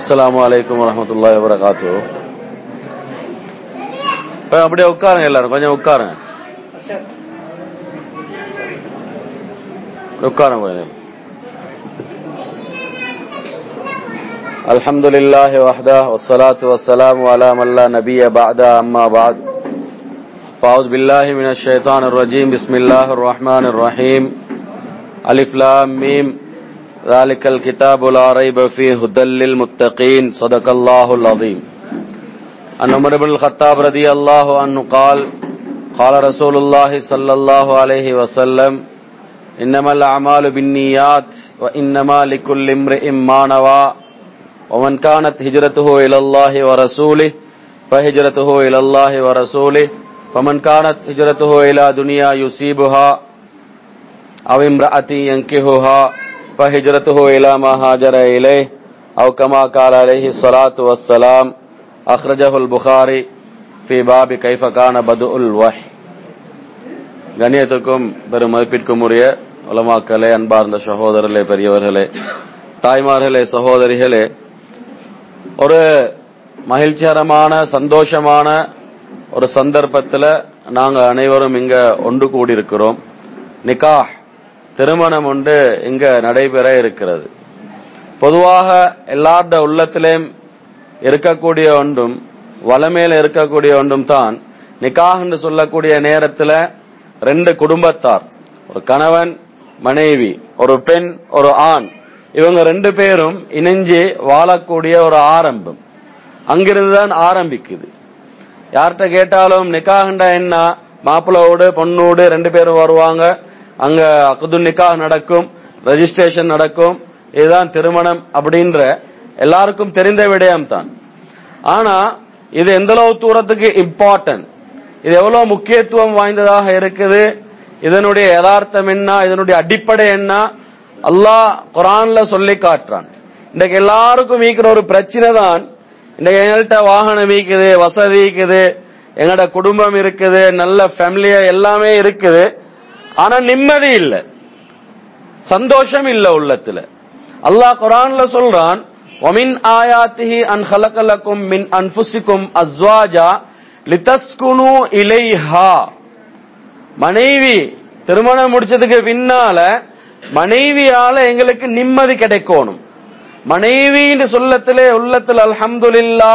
அஸ்ஸலாமு அலைக்கும் வரஹ்மத்துல்லாஹி வபரகாத்து அப்படியே உட்காருங்க எல்லாரும் கொஞ்சம் உட்காருங்க உட்காருங்க கொஞ்சம் الحمد لله وحده والصلاة والسلام على من لا نبي بعد أما بعد فأعوذ بالله من الشيطان الرجيم بسم الله الرحمن الرحيم ألف لام ميم ذلك الكتاب لا ريب فيه هدى للمتقين صدق الله العظيم عن عمر بن الخطاب رضي الله عنه قال قال رسول الله صلى الله عليه وسلم إنما الأعمال بالنيات وإنما لكل امرئ ما نوى ومن كانت هجرته إلى الله ورسوله فهجرته إلى الله ورسوله فمن كانت هجرته إلى دنيا يصيبها أو امرأة ينكهها فهجرته إلى ما هاجر إليه أو كما قال عليه الصلاة والسلام أخرجه البخاري في باب كيف كان بدء الوحي கண்ணியத்துக்கும் பெரும் மதிப்பிற்கும் உரிய உலமாக்களே அன்பார்ந்த சகோதரர்களே பெரியவர்களே தாய்மார்களே சகோதரிகளே ஒரு மகிழ்ச்சிகரமான சந்தோஷமான ஒரு சந்தர்ப்பத்தில் நாங்கள் அனைவரும் இங்க ஒன்று கூடியிருக்கிறோம் நிக்காஹ் திருமணம் ஒன்று இங்க நடைபெற இருக்கிறது பொதுவாக எல்லாருட உள்ளத்திலேயும் இருக்கக்கூடிய ஒன்றும் வளமையில இருக்கக்கூடிய ஒன்றும் தான் நிக்காஹ் என்று சொல்லக்கூடிய நேரத்தில் ரெண்டு குடும்பத்தார் ஒரு கணவன் மனைவி ஒரு பெண் ஒரு ஆண் இவங்க ரெண்டு பேரும் இணைஞ்சு வாழக்கூடிய ஒரு ஆரம்பம் அங்கிருந்து தான் ஆரம்பிக்குது யார்கிட்ட கேட்டாலும் நிக்காகண்டா என்ன மாப்பிள்ளோடு பொண்ணோடு ரெண்டு பேரும் வருவாங்க அங்க அக்குது நிக்கா நடக்கும் ரெஜிஸ்ட்ரேஷன் நடக்கும் இதுதான் திருமணம் அப்படின்ற எல்லாருக்கும் தெரிந்த விடயம் தான் ஆனா இது எந்த அளவு தூரத்துக்கு இம்பார்ட்டன்ட் இது எவ்வளவு முக்கியத்துவம் வாய்ந்ததாக இருக்குது இதனுடைய யதார்த்தம் என்ன இதனுடைய அடிப்படை என்ன அல்லாஹ் குரான்ல சொல்லி காட்டுறான் இன்றைக்கு எல்லாருக்கும் மீக்கிற ஒரு பிரச்சனை தான் இன்றைக்கு எங்கள்கிட்ட வாகனம் இருக்குது வசதி இருக்குது எங்களோட குடும்பம் இருக்குது நல்ல ஃபேமிலியா எல்லாமே இருக்குது ஆனா நிம்மதி இல்லை சந்தோஷம் இல்ல உள்ளத்துல அல்லாஹ் குரான்ல சொல்றான் ஒமின் ஆயாத்திஹி அன் ஹலகலக்கும் மின் அன்புசிக்கும் அஸ்வாஜா லிதஸ்குனு இலைஹா மனைவி திருமணம் முடிச்சதுக்கு பின்னால மனைவியால எங்களுக்கு நிம்மதி கிடைக்கணும் மனைவின்னு சொல்லத்திலே உள்ளத்தில் அல்ஹம்துலில்லா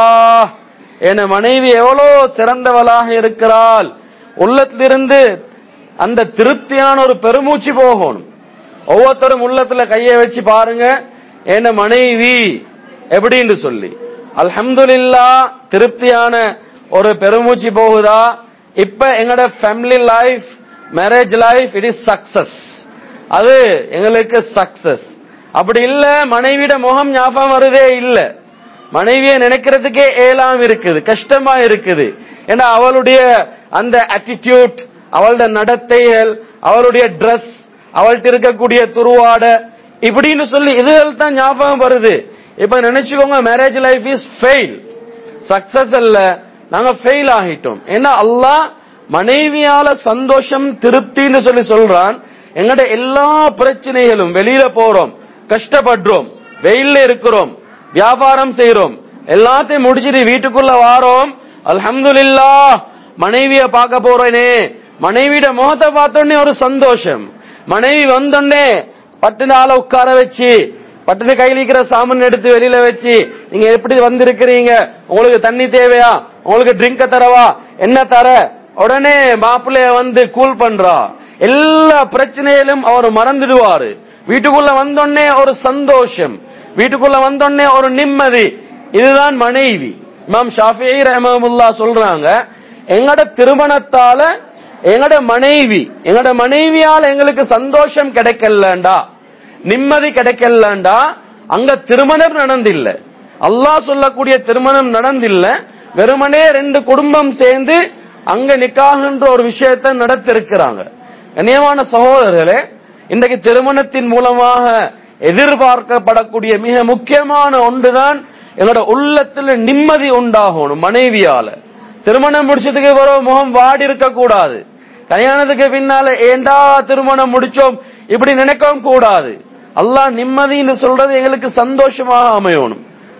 என மனைவி எவ்வளோ சிறந்தவளாக இருக்கிறாள் உள்ளத்திலிருந்து அந்த திருப்தியான ஒரு பெருமூச்சு போகணும் ஒவ்வொருத்தரும் உள்ளத்துல கைய வச்சு பாருங்க என்ன மனைவி எப்படின்னு சொல்லி அல்ஹம்துலில்லா திருப்தியான ஒரு பெருமூச்சு போகுதா இப்ப எங்களோட family life marriage life it is success அது எங்களுக்கு சக்சஸ் அப்படி இல்ல மனைவிட முகம் ஞாபகம் வருதே இல்ல மனைவியை நினைக்கிறதுக்கே ஏலாம் இருக்குது கஷ்டமா இருக்குது ஏன்னா அவளுடைய அந்த ஆட்டிடியூட் அவளுடைய நடத்தைகள் அவளுடைய ட்ரெஸ் அவள்கிட்ட இருக்கக்கூடிய துருவாட இப்படின்னு சொல்லி இதுகள் தான் ஞாபகம் வருது இப்ப நினைச்சுக்கோங்க marriage life is fail success அல்ல நாங்க ஃபெயில் ஆகிட்டோம் ஏன்னா அல்லாஹ் மனைவியால சந்தோஷம் திருப்தின்னு சொல்லி சொல்றான் எங்கட எல்லா பிரச்சனைகளும் வெளியில போறோம் கஷ்டப்படுறோம் வெயில்ல இருக்கிறோம் வியாபாரம் செய்யறோம் எல்லாத்தையும் முடிச்சிட்டு வீட்டுக்குள்ள வாரோம் அல்ஹம்துலில்லா மனைவிய பார்க்க போறேனே மனைவியோட முகத்தை பார்த்தோன்னே ஒரு சந்தோஷம் மனைவி வந்தோடனே பட்டுனால உட்கார வச்சு பட்டுனு கையில் இருக்கிற சாமான் எடுத்து வெளியில வச்சு நீங்க எப்படி வந்திருக்கிறீங்க உங்களுக்கு தண்ணி தேவையா உங்களுக்கு ட்ரிங்க தரவா என்ன தர உடனே மாப்பிள்ளைய வந்து கூல் பண்றா எல்லா பிரச்சனையிலும் அவர் மறந்துடுவாரு வீட்டுக்குள்ள வந்தோடனே ஒரு சந்தோஷம் வீட்டுக்குள்ள வந்தோடனே ஒரு நிம்மதி இதுதான் மனைவி இமாம் ஷாஃபி ரஹமுல்லா சொல்றாங்க எங்கட திருமணத்தால எங்கட மனைவி எங்கட மனைவியால எங்களுக்கு சந்தோஷம் கிடைக்கலண்டா நிம்மதி கிடைக்கலண்டா அங்க திருமணம் நடந்தில்ல அல்லாஹ் சொல்லக்கூடிய திருமணம் நடந்தில்ல வெறுமனே ரெண்டு குடும்பம் சேர்ந்து அங்க நிக்காகன்ற ஒரு விஷயத்தை நடத்திருக்கிறாங்க கண்ணியமான சகோதரர்களே இன்றைக்கு திருமணத்தின் மூலமாக எதிர்பார்க்கப்படக்கூடிய மிக முக்கியமான ஒன்றுதான் எங்களோட உள்ளத்துல நிம்மதி உண்டாகணும் மனைவியால திருமணம் முடிச்சதுக்கு பிறகு முகம் வாடி இருக்க கூடாது கல்யாணத்துக்கு பின்னால ஏண்டா திருமணம் முடிச்சோம் இப்படி நினைக்கவும் கூடாது அல்லாஹ் நிம்மதின்னு சொல்றது எங்களுக்கு சந்தோஷமாக அமையணும்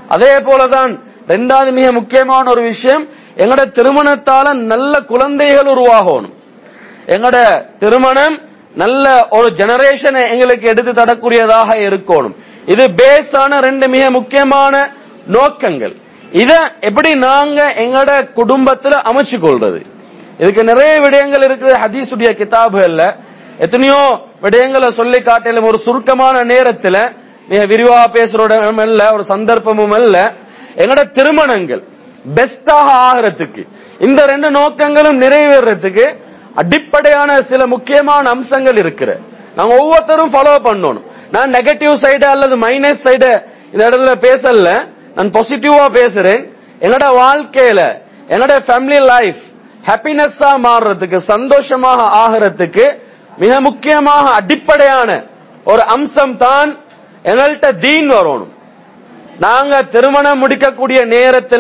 அதே போலதான் ரெண்டாவது மிக முக்கியமான ஒரு விஷயம் எங்கட திருமணத்தால நல்ல குழந்தைகள் உருவாகணும் எங்கட திருமணம் நல்ல ஒரு ஜெனரேஷனை எங்களுக்கு எடுத்து தரக்கூடியதாக இருக்கணும் இது பேஸான ரெண்டு மிக முக்கியமான நோக்கங்கள் இத எப்படி நாங்க எங்கட குடும்பத்துல அமைச்சு கொள்றது இதுக்கு நிறைய விடயங்கள் இருக்குது ஹதீஸுடைய கிதாபுகள்ல எத்தனையோ விடயங்களை சொல்லி காட்டிலும் ஒரு சுருக்கமான நேரத்துல மிக விரிவா பேசுற இடம் அல்ல ஒரு சந்தர்ப்பமும் அல்ல எங்கட திருமணங்கள் பெஸ்டாக ஆகிறதுக்கு இந்த ரெண்டு நோக்கங்களும் நிறைவேறதுக்கு அடிப்படையான சில முக்கியமான அம்சங்கள் இருக்கிற நாங்க ஒவ்வொருத்தரும் ஃபாலோ பண்ணணும் நான் நெகட்டிவ் சைடு அல்லது மைனஸ் சைடு இந்த இடத்துல பேசல நான் பாசிட்டிவா பேசுறேன் என்னோட வாழ்க்கையில என்னோட ஃபேமிலி லைஃப் ஹாப்பினஸ்ஸா மாறுறதுக்கு சந்தோஷமாக ஆகிறதுக்கு மிக முக்கியமாக அடிப்படையான ஒரு அம்சம் தான் எங்கள்கிட்ட தீன் வரணும் நாங்க திருமணம் முடிக்கக்கூடிய நேரத்துல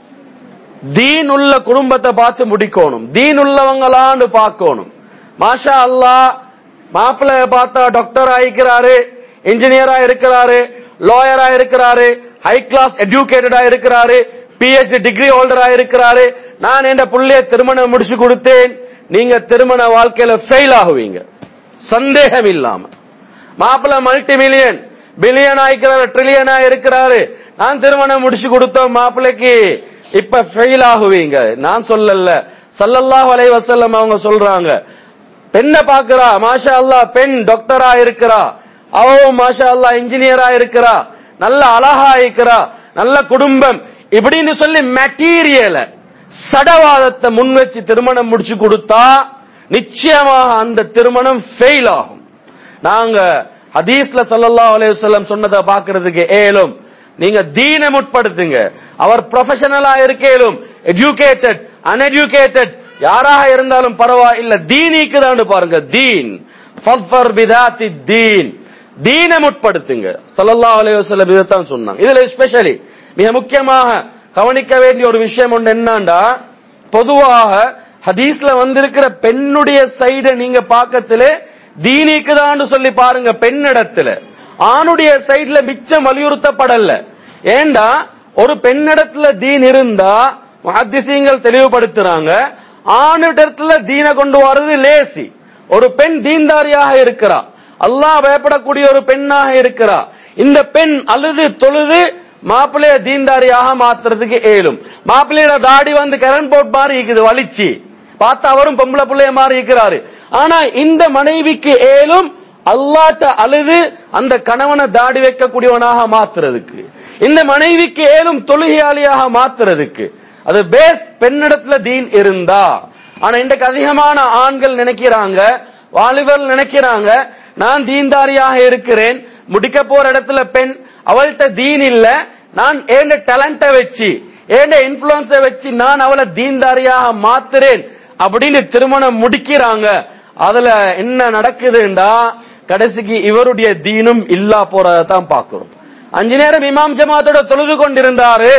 தீன் உள்ள குடும்பத்தை பார்த்து முடிக்கணும் தீன் உள்ளவங்களான்னு பார்க்கணும் மாஷா அல்லாஹ் மாப்பிள்ளைய பார்த்தா டாக்டர் ஆயிக்கிறாரு இன்ஜினியரா இருக்கிறாரு லாயரா இருக்கிறாரு ஹை கிளாஸ் எஜுகேட்டடா இருக்கிறாரு பிஹெச்டி டிகிரி ஹோல்டரா இருக்கிறாரு நான் என் புள்ளைய திருமணம் முடிச்சு கொடுத்தேன் நீங்க திருமண வாழ்க்கையில ஃபெயில் ஆகுவீங்க சந்தேகம் இல்லாம மாப்பிள்ள மல்டி மில்லியன் பில்லியன் ஆயிக்கிறாரு ட்ரில்லியனா இருக்கிறாரு நான் திருமணம் முடிச்சு கொடுத்தோம் மாப்பிள்ளைக்கு இப்ப ஃபெயில் ஆகுவீங்க நான் சொல்லல சல்லல்லாஹு அலைஹி வஸல்லம் அவங்க சொல்றாங்க பெண்ணை பாக்குறா மாஷா அல்லாஹ் பெண் டாக்டரா இருக்கிறா அவவும் மாஷா அல்லாஹ் இன்ஜினியரா இருக்கிறா நல்ல அழகா இருக்கிறா நல்ல குடும்பம் இப்படின்னு சொல்லி மெட்டீரியல சடவாதத்தை முன் வச்சு திருமணம் முடிச்சு கொடுத்தா நிச்சயமாக அந்த திருமணம் ஃபெயில் ஆகும் நாங்க ஹதீஸ்ல ஸல்லல்லாஹு அலைஹி வஸல்லம் சொன்னதை பாக்குறதுக்கு ஏலும் நீங்க தீன முற்படுத்துங்க அவர் ப்ரொஃபஷனலா இருக்கேலும் எஜுகேட்டட் அன்எஜுகேட்டட் யாராக இருந்தாலும் பரவாயில்ல தீனிக்குதான்னு பாருங்க தீன் ஃபஃபர் பிதாத்தி தீன் தீன முற்படுத்துங்க ஸல்லல்லாஹு அலைஹி வஸல்லம் இதைத்தான் சொன்னாங்க இதுல ஸ்பெஷலி மிக முக்கியமாக கவனிக்க வேண்டிய ஒரு விஷயம் ஒன்று என்னண்டா பொதுவாக ஹதீஸ்ல வந்திருக்கிற பெண்ணுடைய சைட நீங்க பாக்கத்திலே தீனிக்குதான்னு சொல்லி பாருங்க பெண்ணிடத்துல ஆணுடைய சைடுல மிச்சம் வலியுறுத்தப்படல ஏண்டா ஒரு பெண்ணிடத்துல தீன் இருந்தா முஹத்திசீங்கள் தெளிவுபடுத்துறாங்க ஆணிடத்துல தீன கொண்டு வர்றது லேசி ஒரு பெண் தீன்தாரியாக இருக்கிறா அல்லாஹ் பயப்படக்கூடிய ஒரு பெண்ணாக இருக்கிறா இந்த பெண் அழுது தொழுது மாப்பிள்ளைய தீன்தாரியாக மாத்துறதுக்கு ஏலும் மாப்பிள்ளையோட தாடி வந்து கரண்ட் போட் மாதிரி இருக்குது வலிச்சு பார்த்தா அவரும் பொம்பளை பிள்ளைய மாதிரி இருக்கிறாரு ஆனா இந்த மனைவிக்கு ஏலும் அல்லாட்ட அழுது அந்த கணவனை தாடி வைக்கக்கூடியவனாக மாத்துறதுக்கு இந்த மனைவிக்கு ஏலும் தொழுகையாளியாக மாத்துறதுக்கு அது பேஸ் பெண்ணிடத்துல தீன் இருந்தா ஆனா இன்றைக்கு அதிகமான ஆண்கள் நினைக்கிறாங்க வாலிபர்கள் நினைக்கிறாங்க நான் தீன்தாரியாக இருக்கிறேன் முடிக்க போற இடத்துல பெண் அவள்கிட்ட தீன் இல்ல நான் ஏண்ட டேலண்ட வச்சு ஏண்ட இன்ஃபுளுன்ஸ வச்சு நான் அவளை தீன்தாரியாக மாத்துறேன் அப்படின்னு திருமணம் முடிக்கிறாங்க அதுல என்ன நடக்குதுண்டா கடைசிக்கு இவருடைய தீனும் இல்லா போறதான் பார்க்கிறோம் அஞ்சு நேரம் இமாம் ஜமாத்தோட தொழுது கொண்டிருந்தாரு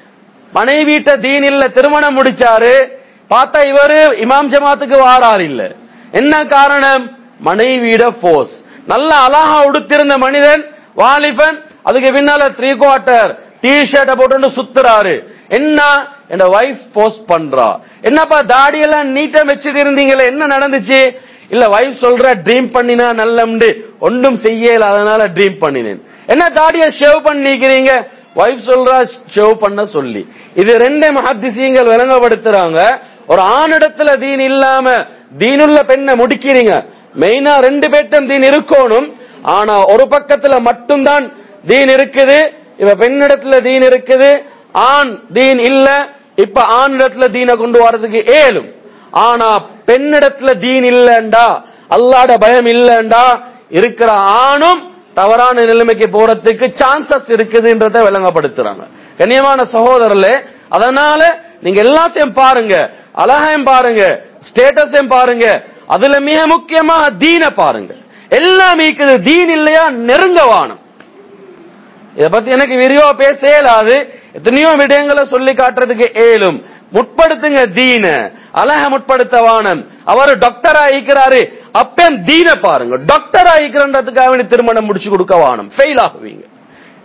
மனைவிட்ட தீன் இல்ல திருமணம் முடிச்சாரு பார்த்தா இவரு இமாம் ஜமாத்துக்கு வாரார் இல்ல என்ன காரணம் மனைவியிட போர்ஸ் நல்ல அழகா உடுத்திருந்த மனிதன் வாலிபன் அதுக்கு பின்னால த்ரீ குவார்டர் டி ஷர்ட்டை போட்டு சுத்துறாரு என்ன என் வைஃப் போஸ்ட் பண்றா என்னப்பா தாடி எல்லாம் நீட்டா வச்சுட்டு இருந்தீங்களே என்ன நடந்துச்சு இல்ல வைஃப் சொல்ற ட்ரீம் பண்ணினா நல்லம்ண்டு ஒன்றும் செய்யல அதனால ட்ரீம் பண்ணினேன் என்ன தாடிய ஷேவ் பண்ணிக்கிறீங்க வைஃப் சொல்றா ஷேவ் பண்ண சொல்லி இது ரெண்டே மஹத்திசியங்கள் விளங்கப்படுத்துறாங்க ஒரு ஆணிடத்துல தீன் இல்லாம தீனுள்ள பெண்ணை முடிக்கிறீங்க மெயினா ரெண்டு பேட்டம் தீன் இருக்கணும் ஆனா ஒரு பக்கத்துல மட்டும்தான் தீன் இருக்குது இப்ப பெண்ணிடத்துல தீன் இருக்குது ஆண் தீன் இல்ல இப்ப ஆணிடத்துல தீனை கொண்டு வர்றதுக்கு ஏலும் ஆனா பெண்ணிடத்துல தீன் இல்லண்டா அல்லாட பயம் இல்லண்டா இருக்கிற ஆணும் தவறான நிலைமைக்கு போறதுக்கு சான்சஸ் இருக்குதுன்றத விளங்கப்படுத்துறாங்க கண்ணியமான சகோதரர்களே அதனால நீங்க எல்லாத்தையும் பாருங்க அழகையும் பாருங்க ஸ்டேட்டஸையும் பாருங்க அதுல மிக முக்கியமா தீன பாருங்க எல்லாம் இருக்குது தீன் இல்லையா நெருங்க வானம் இத பத்தி எனக்கு விரிவா பேச இயலாது எத்தனையோ விடயங்களை சொல்லி காட்டுறதுக்கு ஏலும் முற்படுத்துங்க தீன அழக முற்படுத்த வானம் அவர் டாக்டர் ஆயிக்கிறாரு அப்பன் தீன பாருங்க டாக்டர் ஆயிக்கிறன்றதுக்காக வேண்டி திருமணம் முடிச்சு கொடுக்க வானம் ஃபெயில் ஆகுவீங்க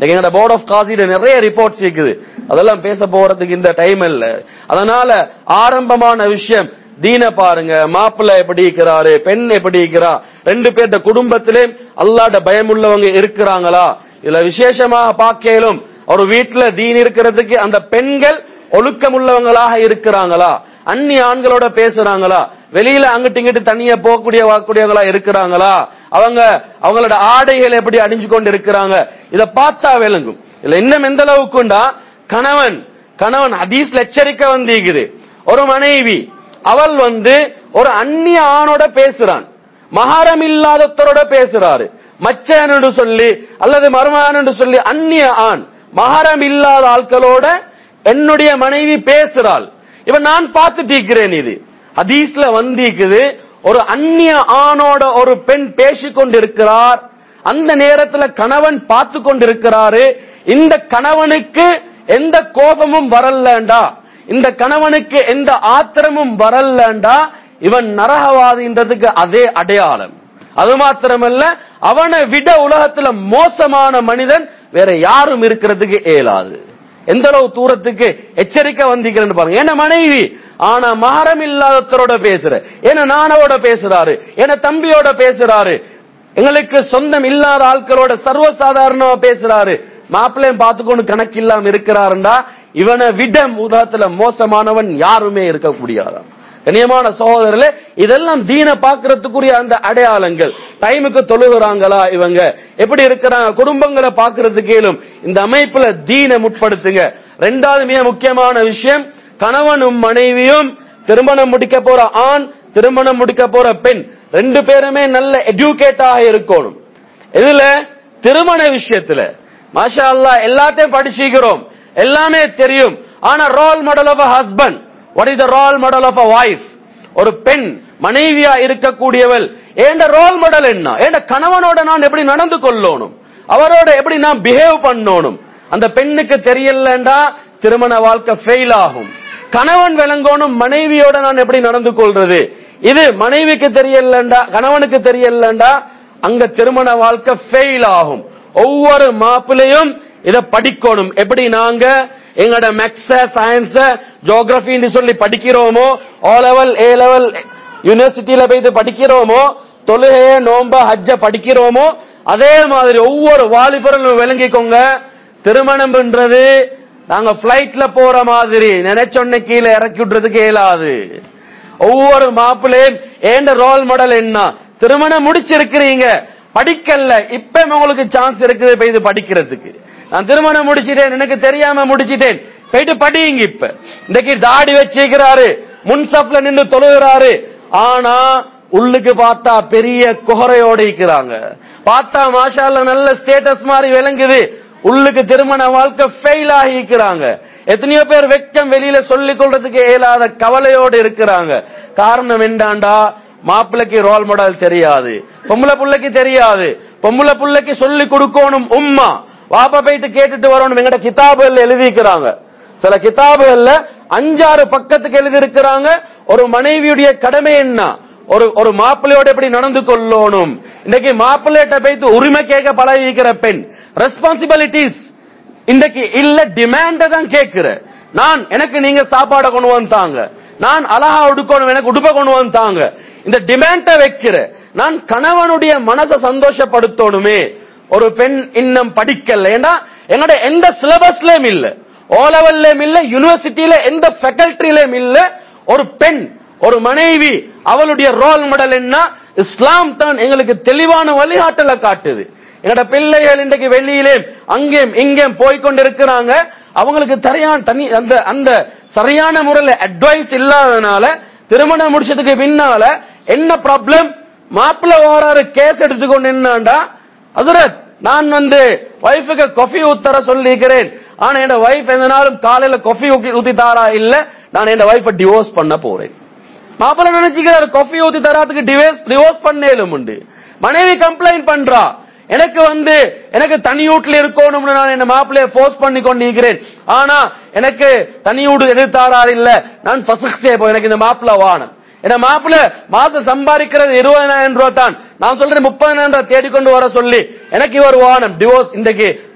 இன்னைக்கு எங்களோட போர்ட் ஆஃப் காசிட நிறைய ரிப்போர்ட்ஸ் இருக்குது அதெல்லாம் பேச போறதுக்கு இந்த டைம் இல்ல அதனால ஆரம்பமான விஷயம் தீன பாருங்க மாப்பிள்ளை எப்படி இருக்கிறாரு பெண் எப்படி இருக்கிறா ரெண்டு பேர்த்த குடும்பத்திலே அல்லாட பயம் உள்ளவங்க இருக்கிறாங்களா இதுல விசேஷமாக பார்க்கலும் ஒரு வீட்டுல தீன் இருக்கிறதுக்கு அந்த பெண்கள் ஒழுக்கம் உள்ளவங்களாக இருக்கிறாங்களா அந்நிய ஆண்களோட பேசுறாங்களா வெளியில அங்கிட்டு இங்கிட்டு தனியா போகக்கூடிய வாக்கூடியவங்களா இருக்கிறாங்களா அவங்க அவங்களோட ஆடைகள் எப்படி அணிஞ்சு கொண்டு இருக்கிறாங்க இத பார்த்தா விளங்கும் இல்ல இன்னும் எந்த அளவுக்குண்டா கணவன் கணவன் ஹதீஸ்ல எச்சரிக்கை வந்திருக்குது ஒரு மனைவி அவள் வந்து ஒரு அந்நிய ஆணோட பேசுறான் மகாரம் இல்லாதத்தரோட பேசுறாரு மச்சன் என்று சொல்லி அல்லது மருமகன் என்று சொல்லி அந்நிய ஆண் மகாரம் இல்லாத ஆட்களோட என்னுடைய மனைவி பேசுறாள் இவன் நான் பார்த்துட்டு இருக்கிறேன் இது ஹதீஸ்ல வந்திருக்குது ஒரு அந்நிய ஆணோட ஒரு பெண் பேசிக் கொண்டிருக்கிறார் அந்த நேரத்துல கணவன் பார்த்து கொண்டிருக்கிறாரு இந்த கணவனுக்கு எந்த கோபமும் வரலண்டா இந்த கணவனுக்கு எந்த ஆத்திரமும் வரலண்டா இவன் நரகவாதின்றதுக்கு அதே அடையாளம் அது மாத்திரமல்ல அவனை விட உலகத்துல மோசமான மனிதன் வேற யாரும் இருக்கிறதுக்கு இயலாது எந்த அளவு தூரத்துக்கு எச்சரிக்கை வந்திக்கிறேன்னு பாருங்க என்ன மனைவி ஆனா மகரம் இல்லாதத்தரோட பேசுற என்ன நானோட பேசுறாரு என்ன தம்பியோட பேசுறாரு எங்களுக்கு சொந்தம் இல்லாத ஆட்களோட சர்வசாதாரணமா பேசுறாரு மாப்பிள்ளையும் பார்த்துக்கொண்டு கணக்கு இல்லாம இருக்கிறாருண்டா இவனை விட உலகத்துல மோசமானவன் யாருமே இருக்க முடியாதான் கண்ணியமான சகோதரர்களே இதெல்லாம் தீன பாக்குறதுக்குரிய அந்த அடையாளங்கள் டைமுக்கு தொழுகிறாங்களா இவங்க எப்படி இருக்கிறாங்க குடும்பங்களை பாக்குறதுக்கு இயலும் இந்த அமைப்புல தீன முற்படுத்துங்க ரெண்டாவது மிக முக்கியமான விஷயம் கணவனும் மனைவியும் திருமணம் முடிக்க போற ஆண் திருமணம் முடிக்க போற பெண் ரெண்டு பேருமே நல்ல எஜுகேட்டாக இருக்கணும் இதுல திருமண விஷயத்துல மாஷா அல்லா எல்லாத்தையும் படிச்சுக்கிறோம் எல்லாமே தெரியும் ஆனா role model of a husband what is the role model of a wife ஒரு பெண் மனைவியா இருக்கக்கூடியவள் ஏண்ட ரோல் மாடல் என்ன ஏண்ட கணவனோட நான் எப்படி நடந்து கொள்ளணும் அவரோட எப்படி நான் பிஹேவ் பண்ணணும் அந்த பெண்ணுக்கு தெரியலண்டா திருமண வாழ்க்கை ஃபெயில் ஆகும் கணவன் விளங்கணும் மனைவியோட நான் எப்படி நடந்து கொள்றது இது மனைவிக்கு தெரியலண்டா கணவனுக்கு தெரியலண்டா அங்க திருமண வாழ்க்கை ஃபெயில் ஆகும் ஒவ்வொரு மாப்பிளையும் இத படிக்கணும் எப்படி நாங்க எங்கட மேக்ஸ சயின்ஸ ஜியோகிரபின்னு சொல்லி படிக்கிறோமோ ஓ லெவல் ஏ லெவல் யூனிவர்சிட்டியில போய் இது படிக்கிறோமோ தொழுகைய நோம்ப ஹஜ்ஜ படிக்கிறோமோ அதே மாதிரி ஒவ்வொரு வாலிபரும் விளங்கிக்கோங்க திருமணம் பண்றது நாங்க பிளைட்ல போற மாதிரி நினைச்சொன்ன கீழே இறக்கி விடுறதுக்கு இயலாது ஒவ்வொரு மாப்பிள்ளையும் ஏண்ட ரோல் மாடல் என்ன திருமணம் முடிச்சிருக்கிறீங்க படிக்கல இப்ப உங்களுக்கு சான்ஸ் இருக்குது போய் இது படிக்கிறதுக்கு நான் திருமணம் முடிச்சிட்டேன் எனக்கு தெரியாம முடிச்சிட்டேன் போயிட்டு படிங்க இப்ப இன்னைக்கு தாடி வச்சிருக்கிறாரு முன்சப்ல நின்று தொழுகிறாரு ஆனா உள்ளுக்கு பார்த்தா பெரிய குகரையோட இருக்கிறாங்க பார்த்தா மாஷால நல்ல ஸ்டேட்டஸ் மாதிரி விளங்குது உள்ளுக்கு திருமண வாழ்க்கை ஃபெயில் ஆகி இருக்கிறாங்க எத்தனையோ பேர் வெக்கம் வெளியில சொல்லிக் கொள்றதுக்கு இயலாத கவலையோடு இருக்கிறாங்க காரணம் என்னடாண்டா மாப்பிள்ளைக்கு ரோல் மாடல் தெரியாது பொம்பளை புள்ளைக்கு தெரியாது பொம்பளை புள்ளைக்கு சொல்லி கொடுக்கணும் உம்மா வாப்பா போயிட்டு கேட்டுட்டு வரணும் எங்கட கிதாபுகள் எழுதிக்கிறாங்க சில கிதாபுகள்ல அஞ்சாறு பக்கத்துக்கு எழுதி இருக்கிறாங்க ஒரு மனைவியுடைய கடமை என்ன ஒரு ஒரு மாப்பிள்ளையோட எப்படி நடந்து கொள்ளணும் இன்னைக்கு மாப்பிள்ளையிட்ட போயிட்டு உரிமை கேட்க பழகிக்கிற பெண் ரெஸ்பான்சிபிலிட்டிஸ் இன்னைக்கு இல்ல டிமாண்ட தான் கேட்கிற நான் எனக்கு நீங்க சாப்பாடை கொண்டு வந்தாங்க நான் அழகா உடுக்கணும் எனக்கு உடுப்ப கொண்டு வந்தாங்க இந்த டிமாண்ட வைக்கிற நான் கணவனுடைய மனசை சந்தோஷப்படுத்தணுமே ஒரு பெண் இன்னும் படிக்கல ஏன்னா என்னோட எந்த சிலபஸ்லயும் இல்ல ஓ லெவல்லயும் இல்ல யூனிவர்சிட்டியில எந்த ஃபேக்கல்டிலயும் இல்ல ஒரு பெண் ஒரு மனைவி அவளுடைய ரோல் மாடல் என்ன இஸ்லாம் தான் எங்களுக்கு தெளிவான வழிகாட்டலை காட்டுது என்னோட பிள்ளைகள் இன்றைக்கு வெளியிலே அங்கேயும் இங்கேயும் போய்கொண்டிருக்கிறாங்க அவங்களுக்கு சரியான தனி அந்த அந்த சரியான முறையில் அட்வைஸ் இல்லாதனால திருமணம் முடிச்சதுக்கு பின்னால என்ன ப்ராப்ளம் மாப்பிள்ள ஓராறு கேஸ் எடுத்துக்கொண்டு என்னண்டா அசுரத் நான் வந்து ஒய்ஃபுக்கு கொஃபி ஊத்தர சொல்லிக்கிறேன் ஆனா என் ஒய்ஃப் எந்த நாளும் காலையில கொஃபி ஊத்தி தாரா இல்ல நான் என் ஒய்ஃபை டிவோர்ஸ் பண்ண போறேன் மாப்பிள்ள நினைச்சுக்கிறாரு கொஃபி ஊத்தி தராதுக்கு டிவோர்ஸ் டிவோர்ஸ் பண்ணேலும் உண்டு மனைவி கம்ப்ளைண்ட் பண்றா எனக்கு வந்து எனக்கு தனி வீட்டுல இருக்கணும்னு நான் என்ன மாப்பிள்ளைய ஃபோர்ஸ் பண்ணி கொண்டிருக்கிறேன் ஆனா எனக்கு தனி வீடு எதிர்த்தாரார் இல்ல நான் பசுக்ஸே போ எனக்கு இந்த மாப்பிள்ள வானம் என்ன மாப்பிள்ள மாசம் சம்பாதிக்கிறது இருபதாயிரம் ரூபாய் தான் நான் சொல்றேன் முப்பதாயிரம் ரூபாய் தேடிக்கொண்டு வர சொல்லி எனக்கு இவர் வானம் டிவோர்ஸ் இன்றைக்கு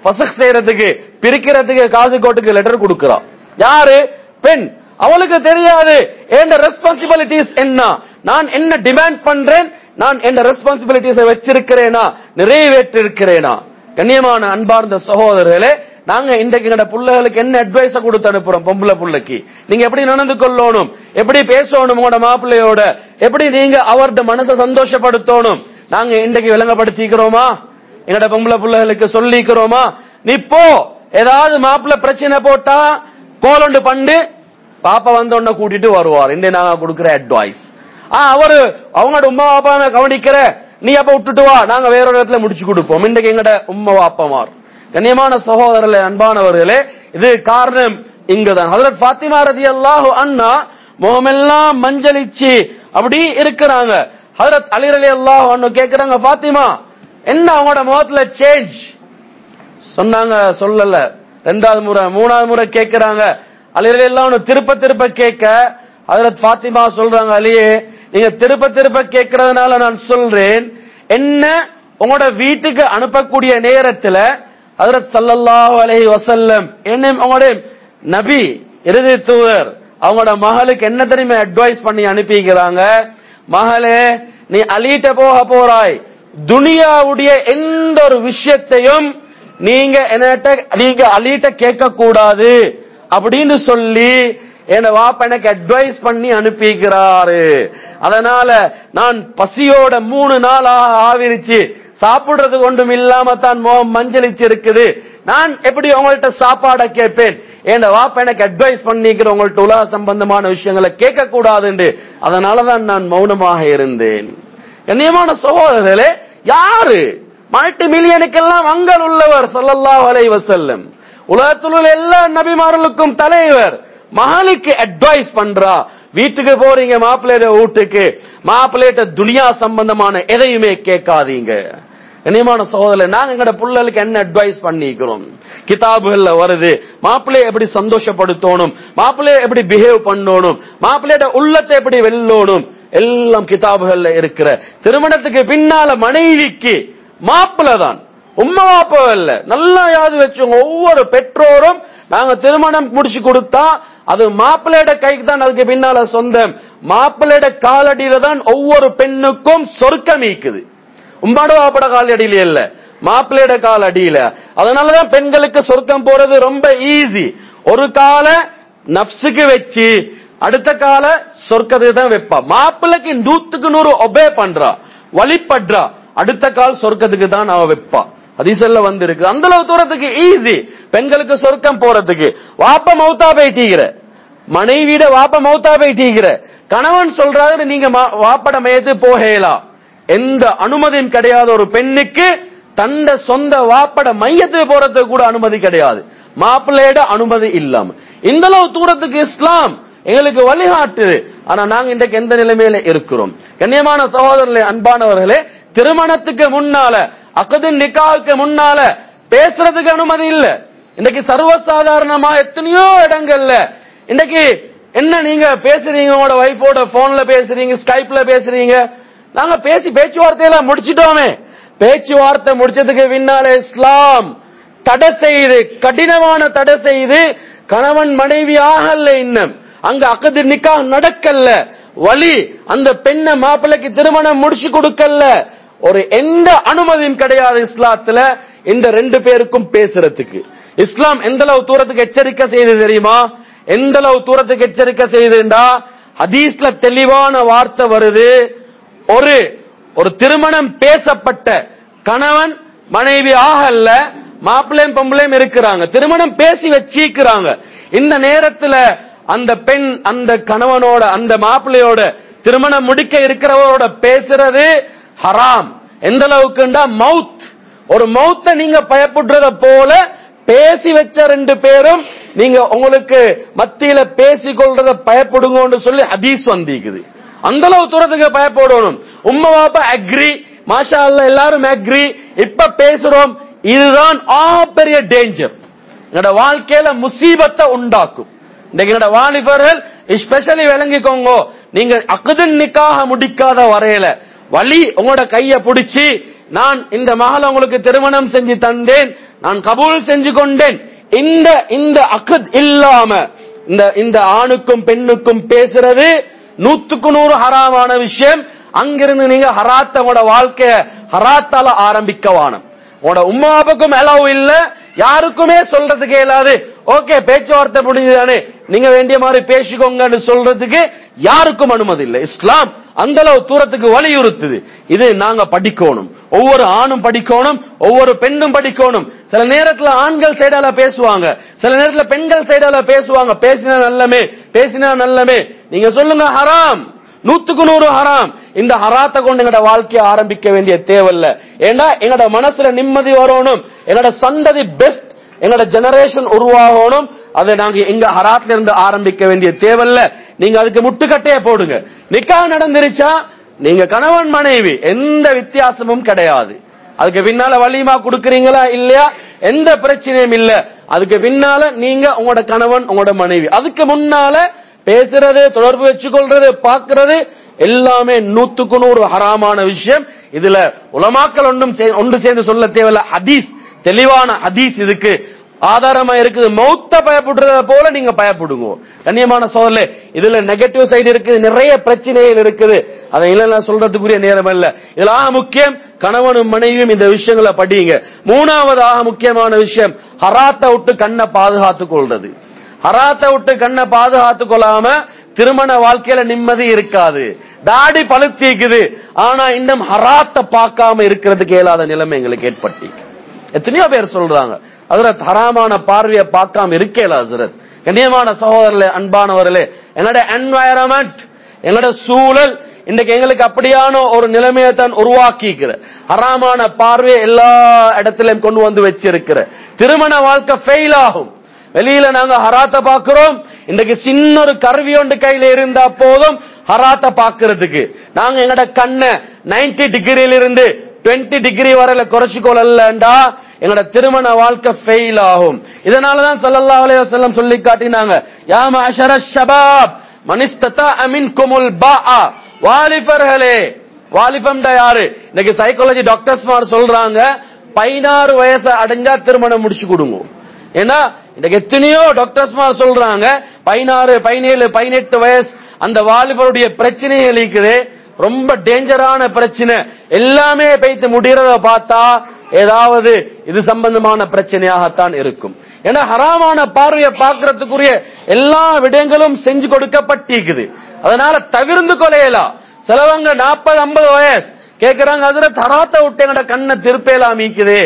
பசக் செய்யறதுக்கு பிரிக்கிறதுக்கு காசு கோட்டுக்கு லெட்டர் கொடுக்கிறா யாரு பெண் அவளுக்கு தெரியாது என் ரெஸ்பான்சிபிலிட்டிஸ் என்ன நான் என்ன டிமாண்ட் பண்றேன் நான் என்ன ரெஸ்பான்சிபிலிட்டிஸை வச்சிருக்கிறேனா நிறைவேற்றிருக்கிறேனா கண்ணியமான அன்பார்ந்த சகோதரர்களே நாங்க இன்றைக்கு எங்கட புள்ளைகளுக்கு என்ன அட்வைஸ கொடுத்து அனுப்புறோம் பொம்பளை புள்ளைக்கு நீங்க எப்படி நடந்து கொள்ளணும் எப்படி பேசணும் உங்களோட மாப்பிள்ளையோட எப்படி நீங்க அவர்ட மனசை சந்தோஷப்படுத்தணும் நாங்க இன்றைக்கு விளங்கப்படுத்திக்கிறோமா எங்கட பொம்பளை புள்ளைகளுக்கு சொல்லிக்கிறோமா நீ போ ஏதாவது மாப்பிள்ளை பிரச்சனை போட்டா கோலண்டு பண்ணு பாப்பா வந்த உடனே கூட்டிட்டு வருவார் இந்த நாங்க கொடுக்கிற அட்வைஸ் ஆ அவரு அவங்களோட உமா பாப்பாவை கவனிக்கிற நீ அப்ப விட்டுட்டு வா நாங்க வேற ஒரு இடத்துல முடிச்சு கொடுப்போம் இன்றைக்கு எங்கட உம்மா வாப்பமார் கண்ணியமான சகோதரர்களே அன்பானவர்களே இது காரணம் இங்கதான் ஹதரத் ஃபாத்திமா ரதியல்லாஹு அண்ணா முகமெல்லாம் மஞ்சளிச்சு அப்படி இருக்கிறாங்க ஹதரத் அலி ரலியல்லாஹு அன்ஹு கேக்குறாங்க ஃபாத்திமா என்ன அவங்களோட முகத்துல சேஞ்ச் சொன்னாங்க சொல்லல ரெண்டாவது முறை மூணாவது முறை கேக்குறாங்க அலிரலி எல்லாம் ஒண்ணு திருப்ப திருப்ப கேட்க ஹதரத் ஃபாத்திமா சொல்றாங்க அலியே நீங்க திருப்ப திருப்ப கேட்கறதுனால நான் சொல்றேன் என்ன உங்களோட வீட்டுக்கு அனுப்பக்கூடிய நேரத்துல ஹதரத் ஸல்லல்லாஹு அலைஹி வஸல்லம் என்ன உங்களுடைய நபி இறுதி தூதர் அவங்களோட மகளுக்கு என்ன தெரியுமா அட்வைஸ் பண்ணி அனுப்பிக்கிறாங்க மகளே நீ அலிட்ட போக போறாய் துனியாவுடைய எந்த ஒரு விஷயத்தையும் நீங்க என்னட்ட நீங்க அலிட்ட கேட்க கூடாது அப்படின்னு சொல்லி என் வாப்ப எனக்கு அட்வைஸ் பண்ணி அனுப்பிக்கிறாரு அதனால நான் பசியோட மூணு நாளாக ஆவிரிச்சு சாப்பிடுறது ஒன்றும் இல்லாம தான் மோகம் மஞ்சளிச்சு இருக்குது நான் எப்படி உங்கள்ட்ட சாப்பாட கேட்பேன் என் வாப்ப எனக்கு அட்வைஸ் பண்ணிக்கிற உங்கள்ட்ட உலக சம்பந்தமான விஷயங்களை கேட்க கூடாதுன்னு அதனாலதான் நான் மௌனமாக இருந்தேன் கண்ணியமான சகோதரர்களே யாரு மல்டி மில்லியனுக்கெல்லாம் அங்கல் உள்ளவர் ஸல்லல்லாஹு அலைஹி வஸல்லம் உலகத்தில் உள்ள எல்லா நபிமார்களுக்கும் தலைவர் மகளுக்கு அட்வைஸ் பண்றா வீட்டுக்கு போறீங்க மாப்பிள்ளையோட வீட்டுக்கு மாப்பிள்ளையிட்ட துனியா சம்பந்தமான எதையுமே கேட்காதீங்க கண்ணியமான சகோதரர் நாங்க எங்கட புள்ளலுக்கு என்ன அட்வைஸ் பண்ணிக்கிறோம் கிதாபுகள்ல வருது மாப்பிள்ளைய எப்படி சந்தோஷப்படுத்தணும் மாப்பிள்ளைய எப்படி பிஹேவ் பண்ணணும் மாப்பிள்ளையோட உள்ளத்தை எப்படி வெல்லணும் எல்லாம் கிதாபுகள்ல இருக்கிற திருமணத்துக்கு பின்னால மனைவிக்கு மாப்பிள்ளை தான் உம்மா வாப்பா இல்ல நல்லா யாது வச்சுங்க ஒவ்வொரு பெற்றோரும் நாங்க திருமணம் முடிச்சு கொடுத்தா அது மாப்பிள்ளையோட கைக்கு தான் அதுக்கு பின்னால சொந்தம் மாப்பிள்ளையோட காலடியில தான் ஒவ்வொரு பெண்ணுக்கும் சொர்க்கம் ஈக்குது உம்மாட வாப்பட காலடியில இல்ல மாப்பிள்ளையோட கால் அடியில அதனாலதான் பெண்களுக்கு சொர்க்கம் போறது ரொம்ப ஈஸி ஒரு கால நப்சுக்கு வச்சு அடுத்த கால சொர்க்கத்துக்கு தான் வைப்பா மாப்பிள்ளைக்கு நூத்துக்கு நூறு ஒபே பண்றா வழிபடுறா அடுத்த கால் சொர்க்கத்துக்கு தான் அவ வைப்பா ஹதீஸ்ல வந்து இருக்கு அந்த அளவு தூரத்துக்கு ஈஸி பெண்களுக்கு சொர்க்கம் போறதுக்கு வாப்ப மௌத்தா போயிட்டீங்கிற மனைவியிட வாப்ப மௌத்தா போயிட்டீங்கிற கணவன் சொல்றாரு நீங்க மா- வாப்பட மயத்து போகலாம் எந்த அனுமதியும் கிடையாத ஒரு பெண்ணுக்கு தந்த சொந்த வாப்பட மையத்துக்கு போறதுக்கு கூட அனுமதி கிடையாது மாப்பிள்ளையோட அனுமதி இல்லாம இந்த அளவு தூரத்துக்கு இஸ்லாம் எங்களுக்கு வழிகாட்டுது ஆனா நாங்க இன்றைக்கு எந்த நிலைமையில இருக்கிறோம் கண்ணியமான சகோதரர்களே அன்பானவர்களே திருமணத்துக்கு முன்னால அக்கதின் நிக்காவுக்கு முன்னால பேசுறதுக்கு அனுமதி இல்ல இன்னைக்கு சர்வசாதாரணமா எத்தனையோ இடங்கள்ல இன்னைக்கு என்ன நீங்க பேசுறீங்க உங்களோட வைஃபோட போன்ல பேசுறீங்க ஸ்கைப்ல பேசுறீங்க நாங்க பேசி பேச்சுவார்த்தையெல்லாம் முடிச்சிட்டோமே பேச்சுவார்த்தை முடிச்சதுக்கு பின்னால இஸ்லாம் தடை செய்து கடினமான தடை செய்து கணவன் மனைவி ஆகல இன்னும் அங்க அக்கது நிக்கா நடக்கல வழி அந்த பெண்ணை மாப்பிள்ளைக்கு திருமணம் முடிச்சு கொடுக்கல ஒரு எந்த அனுமதியும் கிடையாது இஸ்லாத்துல இந்த ரெண்டு பேருக்கும் பேசுறதுக்கு இஸ்லாம் எந்த அளவு தூரத்துக்கு எச்சரிக்கை செய்து தெரியுமா எந்த அளவு தூரத்துக்கு எச்சரிக்கை செய்துண்டா ஹதீஸ்ல தெளிவான வார்த்தை வருது ஒரு ஒரு திருமணம் பேசப்பட்ட கணவன் மனைவி ஆகல்ல மாப்பிள்ளையும் பொம்பளையும் இருக்கிறாங்க திருமணம் பேசி வச்சிக்கிறாங்க இந்த நேரத்துல அந்த பெண் அந்த கணவனோட அந்த மாப்பிள்ளையோட திருமணம் முடிக்க இருக்கிறவரோட பேசுறது ஹராம் எந்த அளவுக்குண்டா மவுத் ஒரு மௌத்த நீங்க பயப்படுறத போல பேசி வச்ச ரெண்டு பேரும் நீங்க உங்களுக்கு மத்தியில பேசிக் கொள்றத பயப்படுங்கன்னு சொல்லி ஹதீஸ் வந்திக்குது அந்த அளவு தூரத்துக்கு பயப்படணும் உம்மா பாப்பா அக்ரி மாஷா அல்லாஹ் எல்லாரும் அக்ரி இப்ப பேசுறோம் இதுதான் ஆ பெரிய டேஞ்சர் என்னோட வாழ்க்கையில முசீபத்தை உண்டாக்கும் இன்னைக்கு என்னோட வாலிபர்கள் ஸ்பெஷலி விளங்கிக்கோங்க நீங்க அக்குதன் நிக்காக முடிக்காத வரையில வழி உங்களோட கைய பிடிச்சி நான் இந்த மகளை உங்களுக்கு திருமணம் செஞ்சு தந்தேன் நான் கபூல் செஞ்சு கொண்டேன் இந்த இந்த அகத் இல்லாம இந்த இந்த ஆணுக்கும் பெண்ணுக்கும் பேசுறது நூத்துக்கு நூறு ஹராமான விஷயம் அங்கிருந்து நீங்க ஹராத்த உங்களோட வாழ்க்கைய ஹராத்தால ஆரம்பிக்க வானம் உங்களோட உமாவுக்கும் அலவு இல்ல யாருக்குமே சொல்றதுக்கு இயலாது ஓகே பேச்சுவார்த்தை முடிஞ்சுதானே நீங்க வேண்டிய மாதிரி பேசிக்கோங்கன்னு சொல்றதுக்கு யாருக்கும் அனுமதி இல்லை இஸ்லாம் அந்த அளவு தூரத்துக்கு வலியுறுத்துது இது நாங்க படிக்கணும் ஒவ்வொரு ஆணும் படிக்கணும் ஒவ்வொரு பெண்ணும் படிக்கணும் சில நேரத்துல ஆண்கள் சைடால பேசுவாங்க சில நேரத்துல பெண்கள் சைடால பேசுவாங்க பேசினா நல்லமே பேசினா நல்லமே நீங்க சொல்லுங்க ஹராம் நூத்துக்கு நூறு ஹராம் இந்த ஹராத்தை கொண்டு எங்கட வாழ்க்கையை ஆரம்பிக்க வேண்டிய தேவையில்ல ஏன்னா எங்கட மனசுல நிம்மதி வரணும் எங்கட சந்ததி பெஸ்ட் எங்கட ஜெனரேஷன் உருவாகணும் அதை நாங்க எங்க ஹராத்ல இருந்து ஆரம்பிக்க வேண்டிய தேவையில்ல நீங்க அதுக்கு முட்டுக்கட்டையே போடுங்க நிக்கா நடந்துருச்சா நீங்க கணவன் மனைவி எந்த வித்தியாசமும் கிடையாது அதுக்கு பின்னால வலிமா கொடுக்கறீங்களா இல்லையா எந்த பிரச்சனையும் இல்ல அதுக்கு பின்னால நீங்க உங்களோட கணவன் உங்களோட மனைவி அதுக்கு முன்னால பேசுறது தொடர்பு வச்சுக்கொள்றது பார்க்கிறது எல்லாமே நூத்துக்கு நூறு ஹராமான விஷயம் இதுல உலமாக்கள் ஒன்றும் சே- ஒன்று சேர்ந்து சொல்ல தேவையில்ல ஹதீஸ் தெளிவான ஹதீஸ் இதுக்கு ஆதாரமா இருக்குது மௌத்த பயப்படுறத போல நீங்க பயப்படுங்க கண்ணியமான சோதரே இதுல நெகட்டிவ் சைடு இருக்குது நிறைய பிரச்சனைகள் இருக்குது அதை இல்ல சொல்றதுக்குரிய நேரம் இல்ல இதுல ஆக முக்கியம் கணவனும் மனைவியும் இந்த விஷயங்களை படியுங்க மூணாவது ஆக முக்கியமான விஷயம் ஹராத்தை விட்டு கண்ணை பாதுகாத்துக் கொள்றது ஹராத்தை விட்டு கண்ணை பாதுகாத்துக் கொள்ளாம திருமண வாழ்க்கையில நிம்மதி இருக்காது தாடி பழுத்திக்குது ஆனா இன்னும் ஹராத்தை பார்க்காம இருக்கிறதுக்கு இயலாத நிலைமை எங்களுக்கு ஏற்பட்டு எத்தனையோ பேர் சொல்றாங்க ஹசரத் ஹராமான பார்வையை பார்க்காம இருக்கேல ஹசரத் கண்ணியமான சகோதரர்களே அன்பானவர்களே என்னோட என்வாயரமெண்ட் எங்களோட சூழல் இன்னைக்கு எங்களுக்கு அப்படியான ஒரு நிலைமையை தான் உருவாக்கிக்கிற ஹராமான பார்வையை எல்லா இடத்திலும் கொண்டு வந்து வச்சிருக்கிற திருமண வாழ்க்கை ஃபெயில் ஆகும் வெளியில நாங்க ஹராத்த பாக்குறோம் இன்னைக்கு சின்ன ஒரு கருவி ஒன்று கையில இருந்தா போதும் ஹராத்த பாக்குறதுக்கு நாங்க எங்கட கண்ணை 90 டிகிரியில இருந்து 20 டிகிரி வரையில குறைச்சிக்கொள்ளலண்டா எங்கட திருமண வாழ்க்கை ஃபெயில் ஆகும் இதனாலதான் ஸல்லல்லாஹு அலைஹி வஸல்லம் சொல்லி காட்டினாங்க யா மஅஷர ஷபாப் மனிஸ்ததா மின்குமுல் பாஆ வாலிபர்களே வாலிபம்டா யாரு இன்னைக்கு சைக்காலஜி டாக்டர்ஸ் சொல்றாங்க பதினாறு வயசு அடைஞ்சா திருமணம் முடிச்சு கொடுங்க ஏன்னா இன்னைக்கு எத்தனையோ டாக்டர்ஸ் சொல்றாங்க பதினாறு பதினேழு பதினெட்டு வயசு அந்த வாலிபருடைய பிரச்சனைகள் இருக்குது ரொம்ப டேஞ்சரான பிரச்சனை எல்லாமே பைத்து முடியறத பார்த்தா ஏதாவது இது சம்பந்தமான பிரச்சனையாகத்தான் இருக்கும் ஏன்னா ஹராமான பார்வையை பார்க்கறதுக்குரிய எல்லா விடயங்களும் செஞ்சு கொடுக்கப்பட்டிருக்குது அதனால தவிர்ந்து கொலையலாம் சிலவங்க நாற்பது ஐம்பது வயசு கேக்குறாங்க அதுல தராத்த விட்டு எங்கட கண்ணை திருப்பேலாம் மீக்குது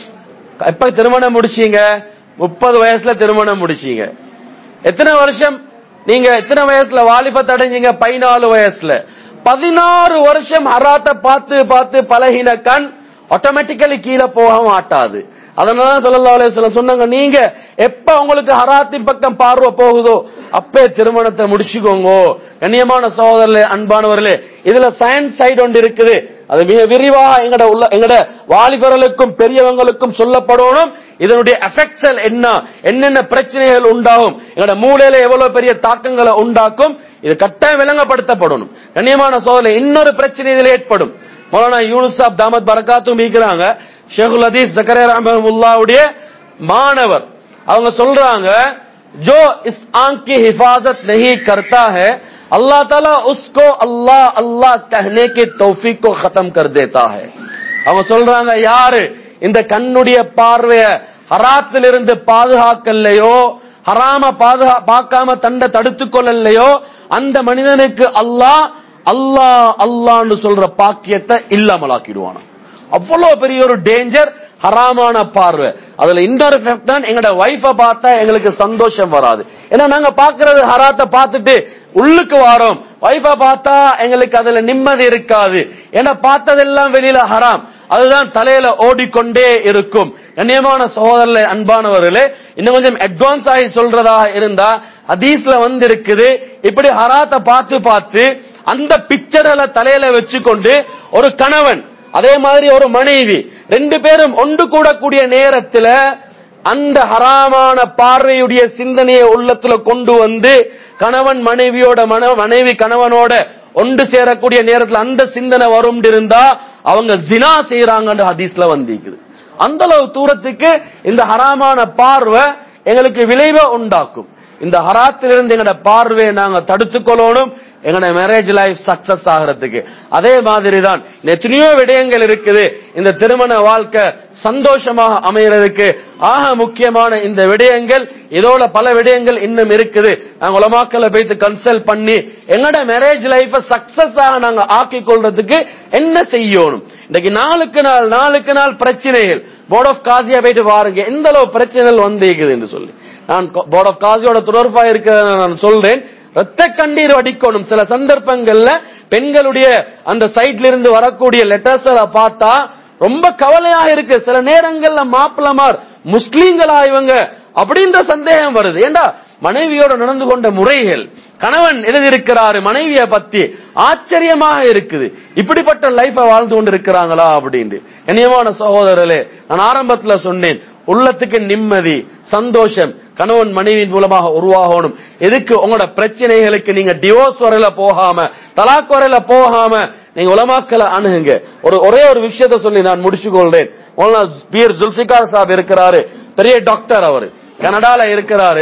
எப்ப திருமணம் முடிச்சீங்க முப்பது வயசுல திருமணம் முடிச்சீங்க எத்தனை வருஷம் நீங்க எத்தனை வயசுல வாலிபத்தை அடைஞ்சீங்க பதினாலு வயசுல பதினாறு வருஷம் ஹராத்த பார்த்து பார்த்து பழகின கண் ஆட்டோமேட்டிக்கலி கீழே போக மாட்டாது அதனால ஸல்லல்லாஹு அலைஹி வஸல்லம் சொன்னாங்க நீங்க எப்ப உங்களுக்கு ஹராத்தின் பக்கம் பார்வை போகுதோ அப்பே திருமணத்தை முடிச்சுக்கோங்க கண்ணியமான சகோதரர்களே அன்பானவர்களே இதுல சயின்ஸ் சைடு ஒன்று இருக்குது அது மிக விரிவாக எங்கட உள்ள எங்கட வாலிபர்களுக்கும் பெரியவங்களுக்கும் சொல்லப்படணும் இதனுடைய எஃபெக்ட்ஸ் என்ன என்னென்ன பிரச்சனைகள் உண்டாகும் எங்கட மூளையில எவ்வளவு பெரிய தாக்கங்களை உண்டாக்கும் இது கட்டாயம் விளங்கப்படுத்தப்படணும் கண்ணியமான சோதனை இன்னொரு பிரச்சனை இதில் ஏற்படும் மௌலானா யூனுஸ் சாப் தாமத் பரக்காத்தும் இருக்கிறாங்க ஷேகுல் ஹதீஸ் ஜக்கரியா ரஹமுல்லாவுடைய மாணவர் அவங்க சொல்றாங்க जो इस आंख की हिफाजत नहीं करता है अल्लाह ताला उसको अल्लाह अल्लाह कहने की तौफीक को खत्म कर देता है அவங்க சொல்றாங்க யாரு இந்த கண்ணுடைய பார்வைய ஹராத்திலிருந்து பாதுகாக்கலையோ ஹராம பாதுகா பார்க்காம தண்டை தடுத்துக் கொள்ளலையோ அந்த மனிதனுக்கு அல்லாஹ் அல்லாஹ் அல்லான்னு சொல்ற பாக்கியத்தை இல்லாமலாக்கிடுவானா அவ்வளவு பெரிய ஒரு டேஞ்சர் ஹராமான பார்வை அதுல இன்னொரு ஃபேக்ட் தான் எங்களோட வைஃப பார்த்தா எங்களுக்கு சந்தோஷம் வராது ஏன்னா நாங்க பாக்குறது ஹராத்த பார்த்துட்டு உள்ளுக்கு வாரோம் வைஃப பார்த்தா எங்களுக்கு அதுல நிம்மதி இருக்காது ஏன்னா பார்த்ததெல்லாம் வெளியில ஹராம் அதுதான் தலையில ஓடிக்கொண்டே இருக்கும் கண்ணியமான சகோதரர்களே அன்பானவர்களே இன்னும் கொஞ்சம் அட்வான்ஸ் ஆகி சொல்றதாக இருந்தா ஹதீஸ்ல வந்து இருக்குது இப்படி ஹராத்த பார்த்து பார்த்து அந்த பிக்சர்களை தலையில வச்சுக்கொண்டு ஒரு கணவன் அதே மாதிரி ஒரு மனைவி ரெண்டு பேரும் ஒன்று கூடக்கூடிய நேரத்துல அந்த ஹராமான பார்வையுடைய சிந்தனையை உள்ளத்துல கொண்டு வந்து கணவன் மனைவியோட மன மனைவி கணவனோட ஒன்று சேரக்கூடிய நேரத்துல அந்த சிந்தனை வரும் இருந்தா அவங்க ஜினா செய்யறாங்கன்னு ஹதீஸ்ல வந்திருக்குது அந்த அளவு தூரத்துக்கு இந்த ஹராமான பார்வை எங்களுக்கு விளைவை உண்டாக்கும் இந்த ஹராத்திலிருந்து எங்களோட பார்வையை நாங்க தடுத்துக் கொள்ளணும் எங்களோட மேரேஜ் லைஃப் சக்சஸ் ஆகிறதுக்கு அதே மாதிரி தான் எத்தனையோ விடயங்கள் இருக்குது இந்த திருமண வாழ்க்கை சந்தோஷமாக அமைகிறதுக்கு ஆக முக்கியமான இந்த விடயங்கள் இதோட பல விடயங்கள் இன்னும் இருக்குது நாங்க உலமாக்களை போயிட்டு கன்சல்ட் பண்ணி எங்களோட மேரேஜ் லைஃப சக்சஸ் ஆக நாங்க ஆக்கி கொள்றதுக்கு என்ன செய்யணும் இன்னைக்கு நாளுக்கு நாள் நாளுக்கு நாள் பிரச்சனைகள் போர்ட் ஆஃப் காசியா போயிட்டு பாருங்க எந்த அளவு பிரச்சனைகள் வந்திருக்குது என்று சொல்லி நான் போர்ட் ஆஃப் காசியோட தொடர்பா இருக்கிறத நான் சொல்றேன் ரத்த கண்ணீர் வடிக்கணும் சில சந்தர்ப்பங்கள்ல பெண்களுடைய அந்த சைட்ல இருந்து வரக்கூடிய லெட்டர்ஸ் பார்த்தா ரொம்ப கவலையா இருக்கு சில நேரங்கள்ல மாப்பிளமார் முஸ்லீம்களா இவங்க அப்படின்ற சந்தேகம் வருது ஏண்டா மனைவியோட நடந்து கொண்ட முறைகள் கணவன் எழுதியிருக்கிறாரு மனைவிய பத்தி ஆச்சரியமாக இருக்குது இப்படிப்பட்ட லைஃப வாழ்ந்து கொண்டு இருக்கிறாங்களா அப்படின்னு கண்ணியமான சகோதரர்களே நான் ஆரம்பத்துல சொன்னேன் உள்ளத்துக்கு நிம்மதி சந்தோஷம் கணவன் மனைவியின் மூலமாக உருவாகணும் எதுக்கு உங்களோட பிரச்சனைகளுக்கு நீங்க டிவோர்ஸ் வரையில போகாம தலாக் வரையில போகாம நீங்க உலமாக்களை அணுகுங்க ஒரு ஒரே ஒரு விஷயத்த சொல்லி நான் முடிச்சு கொள்றேன் பீர் ஜுல்சிகார் சாப் இருக்கிறாரு பெரிய டாக்டர் அவரு கனடால இருக்கிறாரு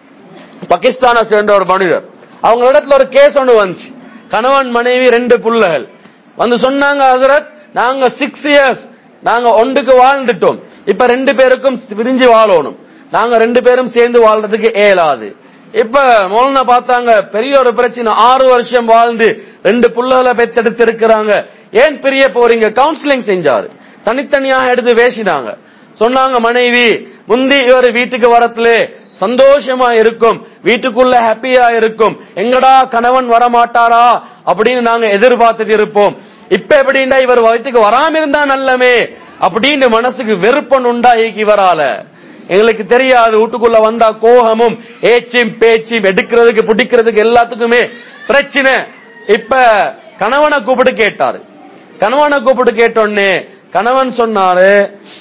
பாகிஸ்தானை சேர்ந்த ஒரு மனிதர் அவங்க இடத்துல ஒரு கேஸ் ஒன்று வந்துச்சு கணவன் மனைவி ரெண்டு புள்ளைகள் வந்து சொன்னாங்க ஹசரத் நாங்க சிக்ஸ் இயர்ஸ் நாங்க ஒன்றுக்கு வாழ்ந்துட்டோம் இப்ப ரெண்டு பேருக்கும் பிரிஞ்சு வாழணும் நாங்க ரெண்டு பேரும் சேர்ந்து வாழ்றதுக்கு இயலாது இப்ப மோலனை பார்த்தாங்க பெரிய ஒரு பிரச்சனை ஆறு வருஷம் வாழ்ந்து ரெண்டு புள்ளைகளை பெத்தெடுத்து இருக்கிறாங்க ஏன் பிரிய போறீங்க கவுன்சிலிங் செஞ்சாரு தனித்தனியாக எடுத்து பேசினாங்க சொன்னாங்க மனைவி முந்தி இவர் வீட்டுக்கு வரத்துல சந்தோஷமா இருக்கும் வீட்டுக்குள்ள ஹாப்பியா இருக்கும் எங்கடா கணவன் வரமாட்டாரா அப்படின்னு நாங்க எதிர்பார்த்துட்டு இருப்போம் இப்ப எப்படின்னா இவர் வீட்டுக்கு வராம இருந்தா நல்லமே அப்படின்னு மனசுக்கு வெறுப்பன் உண்டாகி இவரால எங்களுக்கு தெரியாது வீட்டுக்குள்ள வந்தா கோபமும் ஏச்சும் பேச்சும் எடுக்கிறதுக்கு பிடிக்கிறதுக்கு எல்லாத்துக்குமே பிரச்சனை இப்ப கணவனை கூப்பிட்டு கேட்டாரு கணவனை கூப்பிட்டு கேட்டோன்னே கணவன் சொன்னாரு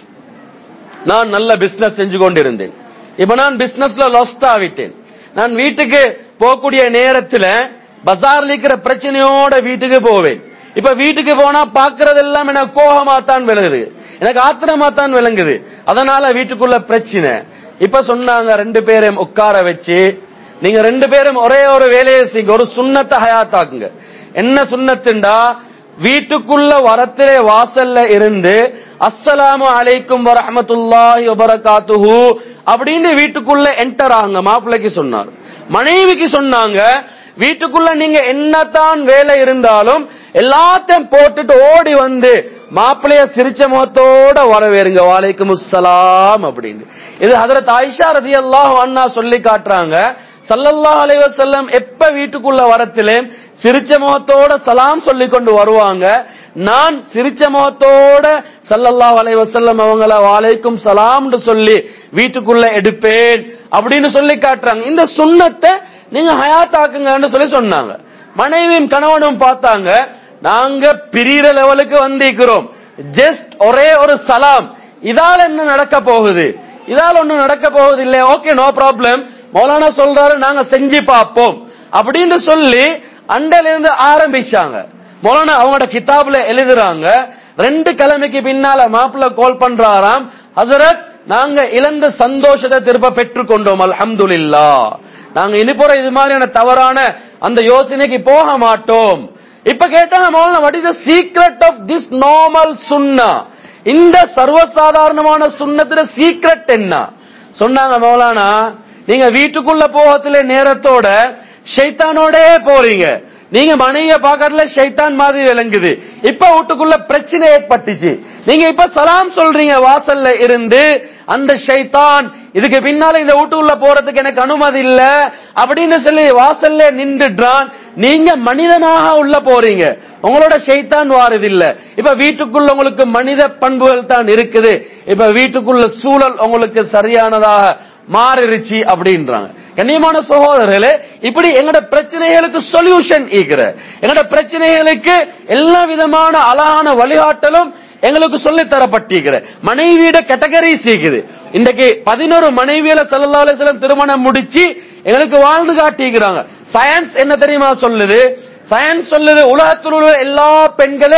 நான் நல்ல பிசினஸ் செஞ்சு கொண்டிருந்தேன் இப்ப நான் பிசினஸ்ல லாஸ்ட் ஆவிட்டேன் நான் வீட்டுக்கு போகக்கூடிய நேரத்துல பஜார்ல இருக்கிற பிரச்சனையோட வீட்டுக்கு போவேன் இப்ப வீட்டுக்கு போனா பாக்குறதெல்லாம் எனக்கு கோபமா தான் விளங்குது எனக்கு ஆத்திரமா தான் விளங்குது அதனால வீட்டுக்குள்ள பிரச்சனை இப்ப சொன்னாங்க ரெண்டு பேரையும் உட்கார வச்சு நீங்க ரெண்டு பேரும் ஒரே ஒரு வேலையை செய்யுங்க ஒரு சுண்ணத்தை ஹயாத்தாக்குங்க என்ன சுண்ணத்துண்டா வீட்டுக்குள்ள வரத்திலே வாசல்ல இருந்து அஸ்ஸலாமு அலைக்கும் வரஹமத்துல்லாஹி வபரகாத்துஹு அப்படின்னு வீட்டுக்குள்ள என்டர் ஆகுங்க மாப்பிள்ளைக்கு சொன்னார் மனைவிக்கு சொன்னாங்க வீட்டுக்குள்ள நீங்க என்னதான் வேலை இருந்தாலும் எல்லாத்தையும் போட்டுட்டு ஓடி வந்து மாப்பிள்ளைய சிரிச்ச முகத்தோட வரவேறுங்க வாலைக்கும் அஸ்ஸலாம் அப்படின்னு இது ஹதரத் ஆயிஷா ரதியல்லாஹு அண்ணா சொல்லி காட்டுறாங்க சல்லல்லாஹு அலைஹி வஸல்லம் எப்ப வீட்டுக்குள்ள வரத்திலே சிரிச்ச முகத்தோட சலாம் சொல்லி கொண்டு வருவாங்க நான் சிரிச்ச முகத்தோட சல்லல்லாஹு அலைஹி வஸல்லம் அவங்கள வாலைக்கும் சலாம்னு சொல்லி வீட்டுக்குள்ள எடுப்பேன் அப்படின்னு சொல்லி காட்டுறாங்க இந்த சுண்ணத்தை நீங்க ஹயாத்தாக்குங்கன்னு சொல்லி சொன்னாங்க மனைவியும் கணவனும் பார்த்தாங்க நாங்க பிரியிற லெவலுக்கு வந்திருக்கிறோம் ஜஸ்ட் ஒரே ஒரு சலாம் இதால என்ன நடக்க போகுது இதால ஒண்ணும் நடக்க போகுது இல்ல ஓகே நோ ப்ராப்ளம் மௌலானா சொல்றாரு நாங்க செஞ்சு பார்ப்போம் அப்படின்னு சொல்லி அண்டையில இருந்து ஆரம்பிச்சாங்க மௌலானா அவங்களோட கிதாப்ல எழுதுறாங்க ரெண்டு கிழமைக்கு பின்னால மாப்பிள்ள கால் பண்றாராம் ஹசரத் நாங்க இழந்த சந்தோஷத்தை திரும்ப பெற்றுக்கொண்டோம் அல்ஹம்துலில்லா நாங்க இனிப்புற இது மாதிரியான தவறான அந்த யோசனைக்கு போக மாட்டோம் இப்ப கேட்டாங்க Maulana what is the secret of this normal sunnah இந்த சர்வசாதாரணமான சுண்ணத்துல சீக்ரெட் என்ன சொன்னாங்க மௌலானா நீங்க வீட்டுக்குள்ள போகத்துல நேரத்தோட ஷைத்தானோடே போறீங்க நீங்க மனைவிய பாக்கறதுல ஷைத்தான் மாதிரி விளங்குது இப்ப வீட்டுக்குள்ள பிரச்சனை ஏற்பட்டுச்சு நீங்க இப்ப சலாம் சொல்றீங்க வாசல்ல இருந்து அந்த ஷைத்தான் இதுக்கு பின்னால இந்த வீட்டுக்குள்ள போறதுக்கு எனக்கு அனுமதி இல்ல அப்படின்னு சொல்லி வாசல்ல நின்றுடுறான் நீங்க மனிதனாக உள்ள போறீங்க உங்களோட ஷைத்தான் வாரது இல்ல இப்ப வீட்டுக்குள்ள உங்களுக்கு மனித பண்புகள் தான் இருக்குது இப்ப வீட்டுக்குள்ள சூழல் உங்களுக்கு சரியானதாக மாறிடுச்சு அப்படின்றாங்க கண்ணியமான சகோதரர்களே இப்படி எங்கட பிரச்சனைகளுக்கு சொல்யூஷன் ஈக்கிற எங்கட பிரச்சனைகளுக்கு எல்லா விதமான அழகான வழிகாட்டலும் எங்களுக்கு சொல்லி தரப்பட்டிருக்கிற மனைவியோட கேட்டகரி சீக்குது இன்றைக்கு பதினோரு மனைவியில சல்லா அலிஸ்லாம் திருமணம் முடிச்சு எங்களுக்கு வாழ்ந்து காட்டிக்கிறாங்க சயின்ஸ் என்ன தெரியுமா சொல்லுது சயின்ஸ் சொல்லுது உலகத்தில் உள்ள எல்லா பெண்களையும்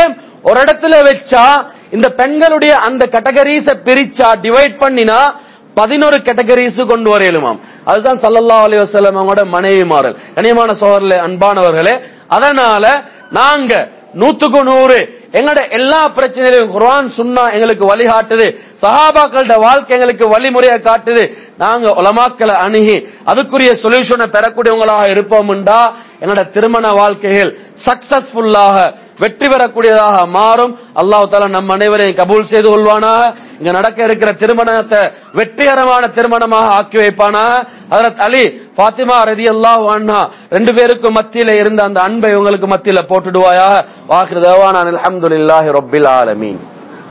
ஒரு இடத்துல வச்சா இந்த பெண்களுடைய அந்த கேட்டகரிஸ பிரிச்சா டிவைட் பண்ணினா பதினோரு கேட்டகரிஸ் கொண்டு வரையலுமாம் அதுதான் சல்லல்லாஹு அலைஹி வஸல்லம் அவங்களோட மனைவிமாரல் கனியமான சோதரர்களே அன்பானவர்களே அதனால நாங்க நூத்துக்கு நூறு எங்களோட எல்லா பிரச்சனையிலும் குர்ஆன் சுன்னா எங்களுக்கு வழிகாட்டுது சஹாபாக்களோட வாழ்க்கை எங்களுக்கு வழிமுறையை காட்டுது நாங்க உலமாக்களை அணுகி அதுக்குரிய சொல்யூஷனை பெறக்கூடியவங்களாக இருப்போம்டா என்னோட திருமண வாழ்க்கைகள் சக்சஸ்ஃபுல்லாக வெற்றி பெறக்கூடியதாக மாறும் அல்லாஹ் தாலா நம் அனைவரையும் கபூல் செய்து கொள்வானாக இங்க நடக்க இருக்கிற திருமணத்தை வெற்றிகரமான திருமணமாக ஆக்கி வைப்பானாக ஹஜரத் அலி ஃபாத்திமா ரதி அல்லாஹ் அண்ணா ரெண்டு பேருக்கும் மத்தியில இருந்த அந்த அன்பை உங்களுக்கு மத்தியில போட்டுடுவாயாக வாஹிர் தேவானான் அல்ஹம்துலில்லாஹி ரப்பில் ஆலமீன்